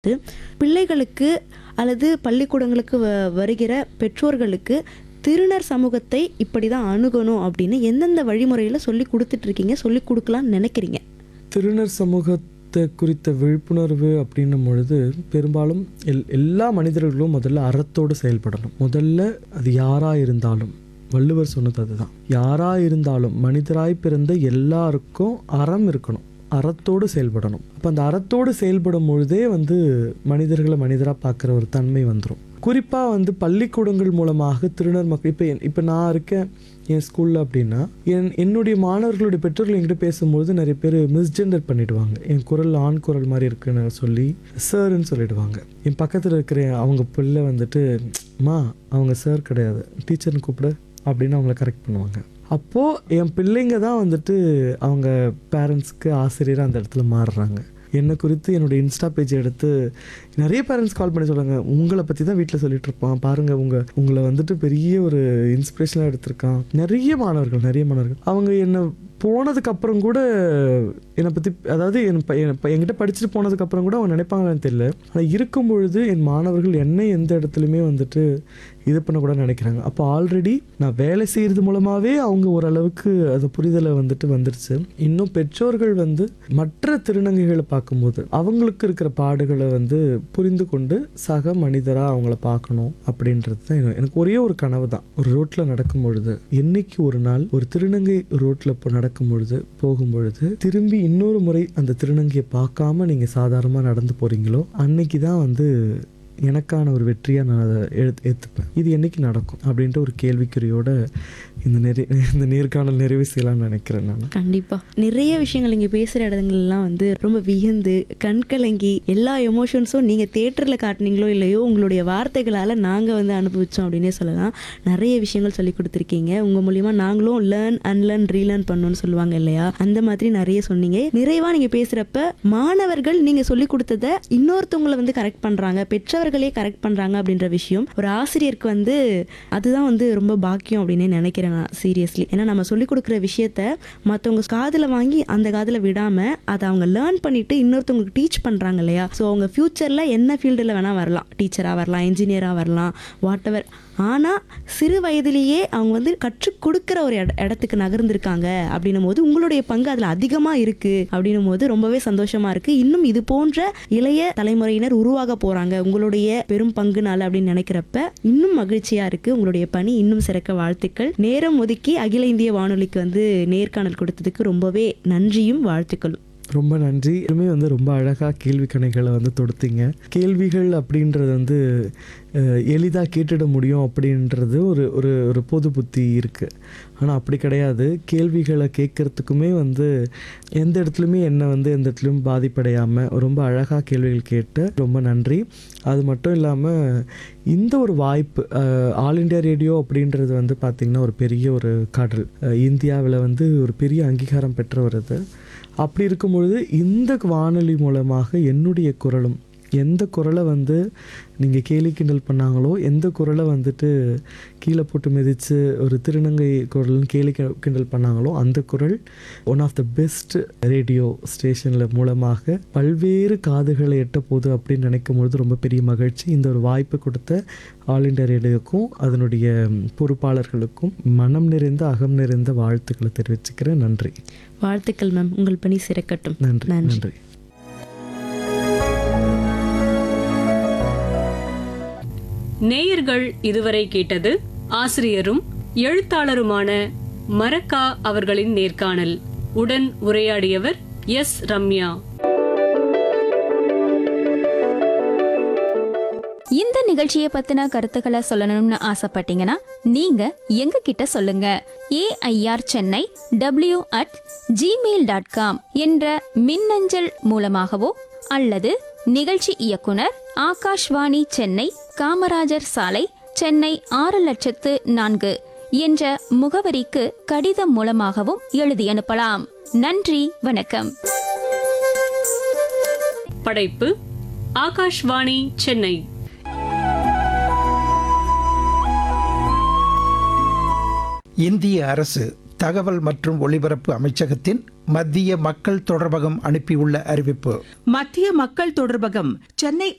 பிள்ளைகளுக்கு அல்லது பள்ளிக்கூடங்களுக்கு வ வருகிற பெற்றோர்களுக்கு திருநர் சமூகத்தை இப்படி தான் அணுகணும் அப்படின்னு எந்தெந்த வழிமுறையில் சொல்லி கொடுத்துட்ருக்கீங்க சொல்லி கொடுக்கலான்னு நினைக்கிறீங்க திருநர் சமூகத்தை குறித்த விழிப்புணர்வு அப்படின்னும் பொழுது பெரும்பாலும் எல் எல்லா மனிதர்களும் முதல்ல அறத்தோடு செயல்படணும் முதல்ல அது யாராக இருந்தாலும் வள்ளுவர் சொன்னது அதுதான் யாராக இருந்தாலும் மனிதராய் பிறந்த எல்லாருக்கும் அறம் இருக்கணும் அறத்தோடு செயல்படணும் அப்போ அந்த அறத்தோடு செயல்படும் பொழுதே வந்து மனிதர்களை மனிதராக பார்க்குற ஒரு தன்மை வந்துடும் குறிப்பாக வந்து பள்ளிக்கூடங்கள் மூலமாக திருநர் மக்கள் இப்போ இப்போ நான் இருக்கேன் என் ஸ்கூலில் அப்படின்னா என் என்னுடைய மாணவர்களுடைய பெற்றோர்கள் என்கிட்ட பேசும்போது நிறைய பேர் மிஸ்ஜெண்டர் பண்ணிடுவாங்க என் குரல் ஆண் குரல் மாதிரி இருக்குன்னு சொல்லி சார்ன்னு சொல்லிடுவாங்க என் பக்கத்தில் இருக்கிற அவங்க பிள்ளை வந்துட்டு மா அவங்க சார் கிடையாது டீச்சர்னு கூப்பிட அப்படின்னு அவங்கள கரெக்ட் பண்ணுவாங்க அப்போது என் பிள்ளைங்க தான் வந்துட்டு அவங்க பேரண்ட்ஸ்க்கு ஆசிரியராக அந்த இடத்துல மாறுறாங்க என்னை குறித்து என்னுடைய இன்ஸ்டா பேஜ் எடுத்து நிறைய பேரண்ட்ஸ் கால் பண்ணி சொல்கிறாங்க உங்களை பற்றி தான் வீட்டில் சொல்லிட்டு இருப்பான் பாருங்கள் உங்கள் உங்களை வந்துட்டு பெரிய ஒரு இன்ஸ்பிரேஷனாக எடுத்திருக்கான் நிறைய மாணவர்கள் நிறைய மாணவர்கள் அவங்க என்னை போனதுக்கு அப்புறம் கூட என்னை பற்றி அதாவது என் ப- என் ப- என்கிட்ட படிச்சுட்டு போனதுக்கு அப்புறம் கூட அவங்க நினைப்பாங்கன்னு தெரியல ஆனால் இருக்கும் பொழுது என் மாணவர்கள் என்னை எந்த இடத்துலையுமே வந்துட்டு இது பண்ணக்கூடாதுன்னு நினைக்கிறாங்க அப்போ ஆல்ரெடி நான் வேலை செய்கிறது மூலமாகவே அவங்க ஓரளவுக்கு அது புரிதலை வந்துட்டு வந்துருச்சு இன்னும் பெற்றோர்கள் வந்து மற்ற திருநங்கைகளை பார்க்கும்போது அவங்களுக்கு இருக்கிற பாடுகளை வந்து புரிந்து கொண்டு சக மனிதராக அவங்கள பார்க்கணும் அப்படின்றது தான் எனக்கு- எனக்கு ஒரே ஒரு கனவு தான் ஒரு ரோட்டில் நடக்கும் பொழுது என்னைக்கு ஒரு நாள் ஒரு திருநங்கை ரோட்டில் இப்போ நடக்கும் பொழுது போகும் பொழுது திரும்பி இன்னொரு முறை அந்த திருநங்கையை பார்க்காம நீங்கள் சாதாரணமாக நடந்து போகிறீங்களோ அன்னைக்கு தான் வந்து எனக்கான ஒரு வெற்றியாக நான் அதை எடுத்து ஏற்றுப்பேன் இது என்னைக்கு நடக்கும் அப்படின்ட்டு ஒரு கேள்விக்குறியோட இந்த நெறி இந்த நேர்காணல் நிறைவு செய்யலாம்னு நினைக்கிறேன் நான் கண்டிப்பாக நிறைய விஷயங்கள் இங்கே பேசுகிற இடங்கள்லாம் வந்து ரொம்ப வியந்து கண்கலங்கி எல்லா எமோஷன்ஸும் நீங்கள் தேட்டரில் காட்டுனீங்களோ இல்லையோ உங்களுடைய வார்த்தைகளால் நாங்கள் வந்து அனுபவித்தோம் அப்படின்னே சொல்லலாம் நிறைய விஷயங்கள் சொல்லி கொடுத்துருக்கீங்க உங்கள் மூலியமாக நாங்களும் லேர்ன் அன்லேர்ன் ரீலேர்ன் பண்ணணும்னு சொல்லுவாங்க இல்லையா அந்த மாதிரி நிறைய சொன்னீங்க நிறைவாக நீங்கள் பேசுகிறப்ப மாணவர்கள் நீங்கள் சொல்லி கொடுத்ததை இன்னொருத்தவங்களை வந்து கரெக்ட் பண்ணுறாங்க பெற்றவர்களே கரெக்ட் பண்ணுறாங்க அப்படின்ற விஷயம் ஒரு ஆசிரியருக்கு வந்து அதுதான் வந்து ரொம்ப பாக்கியம் அப்படின்னே நினைக்கிறேன் நான் சீரியஸ்லி ஏன்னா நம்ம சொல்லி கொடுக்குற விஷயத்த மற்றவங்க காதில் வாங்கி அந்த காதில் விடாமல் அதை அவங்க லேர்ன் பண்ணிட்டு இன்னொருத்தவங்களுக்கு டீச் பண்ணுறாங்க இல்லையா ஸோ அவங்க ஃப்யூச்சரில் என்ன ஃபீல்டில் வேணால் வரலாம் டீச்சராக வரலாம் இன்ஜினியராக வரலாம் வாட் எவர் ஆனால் சிறு வயதிலேயே அவங்க வந்து கற்றுக் கொடுக்குற ஒரு இட இடத்துக்கு நகர்ந்திருக்காங்க அப்படின்னும் போது உங்களுடைய பங்கு அதில் அதிகமாக இருக்குது அப்படின்னும் போது ரொம்பவே சந்தோஷமாக இருக்குது இன்னும் இது போன்ற இளைய தலைமுறையினர் உருவாக போகிறாங்க உங்களுடைய பெரும் பங்குனால அப்படின்னு நினைக்கிறப்ப இன்னும் மகிழ்ச்சியாக இருக்குது உங்களுடைய பணி இன்னும் சிறக்க வாழ்த்துக்கள் நேரம் ஒதுக்கி அகில இந்திய வானொலிக்கு வந்து நேர்காணல் கொடுத்ததுக்கு ரொம்பவே நன்றியும் வாழ்த்துக்களும் ரொம்ப நன்றி இதுவுமே வந்து ரொம்ப அழகாக கேள்வி கணைகளை வந்து தொடுத்தீங்க கேள்விகள் அப்படின்றது வந்து எளிதாக கேட்டுட முடியும் அப்படின்றது ஒரு ஒரு ஒரு பொது புத்தி இருக்குது ஆனால் அப்படி கிடையாது கேள்விகளை கேட்குறதுக்குமே வந்து எந்த இடத்துலையுமே என்னை வந்து எந்த இடத்துலையும் பாதிப்படையாமல் ரொம்ப அழகாக கேள்விகள் கேட்டு ரொம்ப நன்றி அது மட்டும் இல்லாமல் இந்த ஒரு வாய்ப்பு அஹ், ஆல் இண்டியா ரேடியோ அப்படின்றது வந்து பார்த்திங்கன்னா ஒரு பெரிய ஒரு கடல் இந்தியாவில் வந்து ஒரு பெரிய அங்கீகாரம் பெற்ற ஒரு இது அப்படி இருக்கும் பொழுது இந்த வானொலி மூலமாக என்னுடைய குரலும் எந்த குரலை வந்து நீங்கள் கேலி கிண்டல் பண்ணாங்களோ எந்த குரலை வந்துட்டு கீழே போட்டு மிதித்து ஒரு திருநங்கை குரல்னு கேலி கி- கிண்டல் பண்ணாங்களோ அந்த குரல் one of the best radio ஸ்டேஷனில் மூலமாக பல்வேறு காதுகளை எட்ட போகுது அப்படின்னு நினைக்கும் பொழுது ரொம்ப பெரிய மகிழ்ச்சி இந்த ஒரு வாய்ப்பு கொடுத்த ஆல் இண்டியா ரேடியோக்கும் அதனுடைய பொறுப்பாளர்களுக்கும் மனம் நிறைந்த அகம் நிறைந்த வாழ்த்துக்களை தெரிவிச்சுக்கிறேன் நன்றி வாழ்த்துக்கள் மேம் உங்கள் பணி சிறக்கட்டும் நன்றி நன்றி. நன்றி நேயர்கள் இதுவரை கேட்டது ஆசிரியரும் எழுத்தாளருமான மரக்கா அவர்களின் நேர்காணல் உடன் உரையாடியவர் எஸ் ரம்யா இந்த நிகழ்ச்சியை பத்தின கருத்துக்களை சொல்லணும்னு ஆசைப்பட்டீங்கன்னா நீங்க எங்க கிட்ட சொல்லுங்க AIR Chennai W at Gmail dot com என்ற மின்னஞ்சல் மூலமாகவோ அல்லது நிகழ்ச்சி இயக்குனர் ஆகாஷ்வாணி சென்னை காமராஜர் சாலை சென்னை ஆறு லட்சத்து நான்கு என்ற முகவரிக்கு கடிதம் மூலமாகவும் எழுதி அனுப்பலாம் நன்றி வணக்கம் படைப்பு ஆகாஷ்வாணி சென்னை இந்திய அரசு தகவல் மற்றும் ஒலிபரப்பு அமைச்சகத்தின் மத்திய மக்கள் தொடர்பகம் அனுப்பியுள்ள அறிவிப்பு மத்திய மக்கள் தொடர்பகம் சென்னை